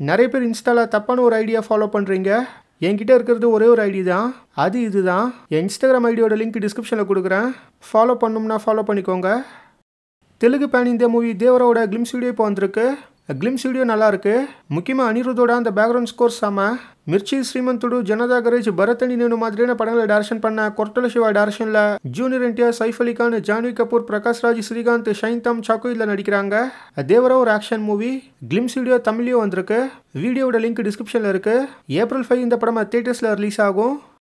நிறைய பேர் இன்ஸ்டாவில் தப்பான ஒரு ஐடியா ஃபாலோ பண்ணுறீங்க என்கிட்ட இருக்கிறது ஒரே ஒரு ஐடி தான் அது இதுதான் என் இன்ஸ்டாகிராம் ஐடியோட லிங்க் டிஸ்கிரிப்ஷனில் கொடுக்குறேன் ஃபாலோ பண்ணணும்னா ஃபாலோ பண்ணிக்கோங்க தெலுங்கு பேன் இந்தியா மூவி தேவரோட கிளிம்ஸ் வீடியோ இப்போ வந்திருக்கு கிளிம்ஸ் வீடியோ நல்லா இருக்கு முக்கியமாக அனிருத்தோட அந்த பேக்ரவுண்ட் ஸ்கோர் செம மிர்ச்சி ஸ்ரீமந்துடு ஜனதா கரேஜ் பரதனி நேனு மாதிரியான படங்களை டைரக்ஷன் பண்ண கொர்டல சிவா டைரக்ஷனில் ஜூனியர் என்டிஆர் சைஃப் அலி கான் ஜான்வி கபூர் பிரகாஷ் ராஜ் ஸ்ரீகாந்த் ஷைன்தாம் சாக்கு இதில் நடிக்கிறாங்க தேவரா ஒரு ஆக்ஷன் மூவி கிளிம்ஸ் வீடியோ தமிழ்லையும் வந்திருக்கு வீடியோட லிங்க் டிஸ்கிரிப்ஷனில் இருக்கு ஏப்ரல் ஃபைவ் இந்த படம் தேட்டர்ஸில் ரிலீஸ் ஆகும்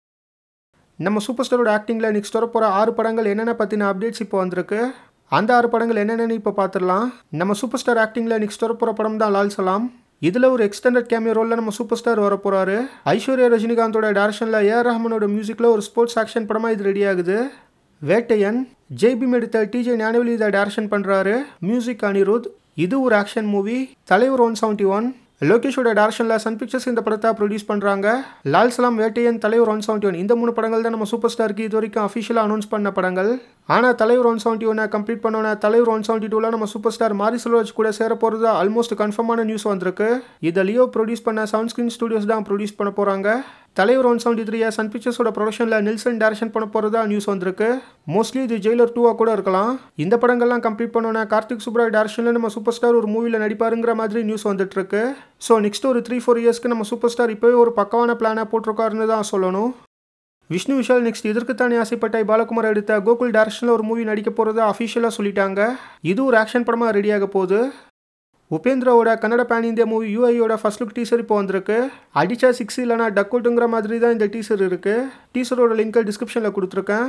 நம்ம சூப்பர் ஸ்டாரோட ஆக்டிங்கில் நெக்ஸ்ட் வர போகிற ஆறு படங்கள் என்னென்ன பற்றின அப்டேட்ஸ் இப்போ வந்திருக்கு அந்த ஆறு படங்கள் என்னென்னு இப்போ பார்த்துடலாம் நம்ம சூப்பர் ஸ்டார் ஆக்டிங்கில் நெக்ஸ்ட் வர போகிற படம் தான் லால் சலாம் இதில் ஒரு எக்ஸ்டெண்டட் கேமியோ ரோலில் நம்ம சூப்பர் ஸ்டார் வர போகிறாரு ஐஸ்வர்யா ரஜினிகாந்தோட டேரக்ஷனில் ஏஆர் ரஹ்மானோட மியூசிக்கில் ஒரு ஸ்போர்ட்ஸ் ஆக்ஷன் படமாக இது ரெடி ஆகுது வேட்டையன் ஜெய்பீம் எடுத்த டிஜே ஞானவெளி இதை டேரக்ஷன் பண்ணுறாரு மியூசிக் அனிருத் இது ஒரு action movie Thalaivar one seventy one லோகேஷோட டேரக்ஷனில் சன் பிக்சர்ஸ் இந்த படத்தை ப்ரொடியூஸ் பண்ணுறாங்க லால் சலாம் வேட்டையன் தலைவர் ஒன் செவன்ட்டி ஒன் இந்த மூணு படங்கள் தான் நம்ம சூப்பர் ஸ்டாருக்கு இது வரைக்கும் அஃபிஷியலாக அனௌன்ஸ் பண்ண படங்கள் ஆனால் தலைவர் ஒன் செவன்ட்டி ஒன்னை கம்ப்ளீட் பண்ணோன்னே தலைவர் ஒன் செவன்ட்டி டூவில் நம்ம சூப்பர் ஸ்டார் மாரி செல்வராஜ் கூட சேர போகிறது ஆல்மோஸ்ட் கன்ஃபார்மான நியூஸ் வந்திருக்கு இதை லியோ ப்ரொடியூஸ் பண்ண சவுண்ட் ஸ்க்ரீன் ஸ்டுடியோஸ் தான் ப்ரொடியூஸ் பண்ண போகிறாங்க Thalaivar one seventy three Sun பிக்சர்ஸோட ப்ரொடக்ஷனில் நில்சன் டேரக்ஷன் பண்ண போகிறதா நியூஸ் வந்திருக்கு மோஸ்ட்லி இது ஜெயிலர் டூவாக கூட இருக்கலாம் இந்த படங்கள்லாம் கம்ப்ளீட் பண்ணோன்னா கார்த்திக் சுப்ராய் டேரக்ஷனில் நம்ம சூப்பர் ஸ்டார் ஒரு மூவியில் நடிப்பாருங்கிற மாதிரி நியூஸ் வந்துட்டு இருக்கு ஸோ நெக்ஸ்ட் ஒரு த்ரீ ஃபோர் இயர்ஸ்க்கு நம்ம சூப்பர் ஸ்டார் இப்போவே ஒரு பக்கவான பிளானை போட்டிருக்காருன்னு தான் சொல்லணும் விஷ்ணு விஷால் நெக்ஸ்ட் இதற்குத்தானே ஆசைப்பட்டாய் பாலகுமார் எடுத்த கோகுல் டேரக்ஷனில் ஒரு மூவி நடிக்க போகிறத அஃபிஷியலாக சொல்லிட்டாங்க இது ஒரு ஆக்ஷன் படமாக ரெடியாக போகுது உபேந்திராவோட கன்னட பேன் இந்தியா மூவி யூஐயோட ஃபர்ஸ்ட் லுக் டீசர் இப்போ வந்திருக்கு அடிச்சா சிக்ஸ் இல்லைனா டக்கோட்டுங்கிற மாதிரி தான் இந்த டீசர் இருக்குது டீசரோட லிங்கை டிஸ்கிரிப்ஷனில் கொடுத்துருக்கேன்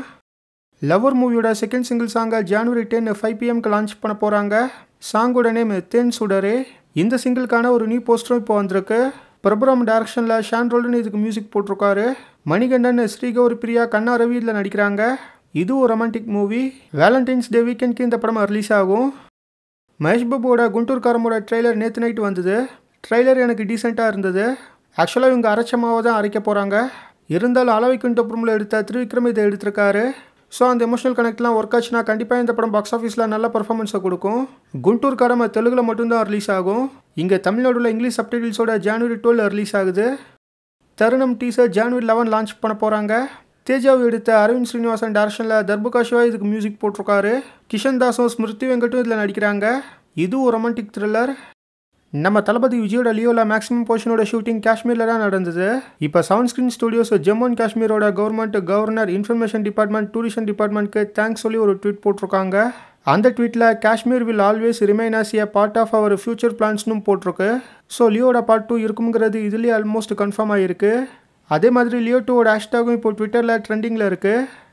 லவர் மூவியோட செகண்ட் சிங்கிள் சாங்கை ஜான்வரி டென் ஃபைவ் பிஎம்க்கு லான்ச் பண்ண போகிறாங்க சாங்கோட நேம் தேன் சுடரே இந்த சிங்கிளுக்கான ஒரு நியூ போஸ்டரும் இப்போ வந்திருக்கு பிரபுரம் டேரக்ஷனில் ஷான் ரோல்டன் இதுக்கு மியூசிக் போட்டிருக்காரு மணிகண்டன் ஸ்ரீகௌரி பிரியா கண்ணா ரவி இதில் நடிக்கிறாங்க இது ஒரு ரொமான்டிக் மூவி வேலண்டைன்ஸ் டே வீக்கெண்ட்க்கு இந்த படம் ரிலீஸ் ஆகும் மகேஷ் பாபுவோட குண்டூர் காரமோட ட்ரெய்லர் நேற்று நைட் வந்தது ட்ரெய்லர் எனக்கு டீசெண்டாக இருந்தது ஆக்சுவலாக இவங்க அரைச்ச மாவை தான் அரைக்க போகிறாங்க இருந்தாலும் அளவைக்குண்டபுரமில் எடுத்த திருவிக்ரம் இதை எடுத்திருக்காரு ஸோ அந்த எமோஷனல் கனெக்ட்லாம் ஒர்க் ஆச்சுன்னா கண்டிப்பாக இந்த படம் பாக்ஸ் ஆஃபீஸில் நல்ல பர்ஃபார்மன்ஸை கொடுக்கும் குண்டூர் காரம தெலுங்கில் மட்டும்தான் ரிலீஸ் ஆகும் இங்கே தமிழ்நாடுல இங்கிலீஷ் சப்டைட்டில்ஸோட ஜான்வரி டுவெல் ரிலீஸ் ஆகுது Tharunam teaser January eleven launch பண்ண போகிறாங்க தேஜாவை எடுத்த அரவிந்த் ஸ்ரீனிவாசன் டேரக்ஷனில் தர்புகா சிவா இதுக்கு மியூசிக் போட்டிருக்காரு கிஷன் தாஸும் ஸ்மிருதி வெங்கட்டும் இதில் நடிக்கிறாங்க இது ஒரு ரொமான்டிக் த்ரில்லர் நம்ம தளபதி விஜயோட லியோவில் மேக்ஸிமம் போர்ஷனோட ஷூட்டிங் காஷ்மீரில் தான் நடந்தது இப்போ Seven Screen Studios Jammu and காஷ்மீரோட government governor information department tourism டிபார்ட்மெண்ட்க்கு தேங்க்ஸ் சொல்லி ஒரு ட்வீட் போட்டிருக்காங்க அந்த ட்வீட்டில் Kashmir will always remain as a part of our future பிளான்ஸ்னும் போட்டிருக்கு ஸோ லியோட பார்ட் டூ இருக்குங்கிறது இதுலேயே ஆல்மோஸ்ட் கன்ஃபார்ம் ஆகிருக்கு அதே மாதிரி லியோ டூவோட ஹேஷ்டாகும் இப்போ ட்விட்டரில் ட்ரெண்டிங்கில் இருக்குது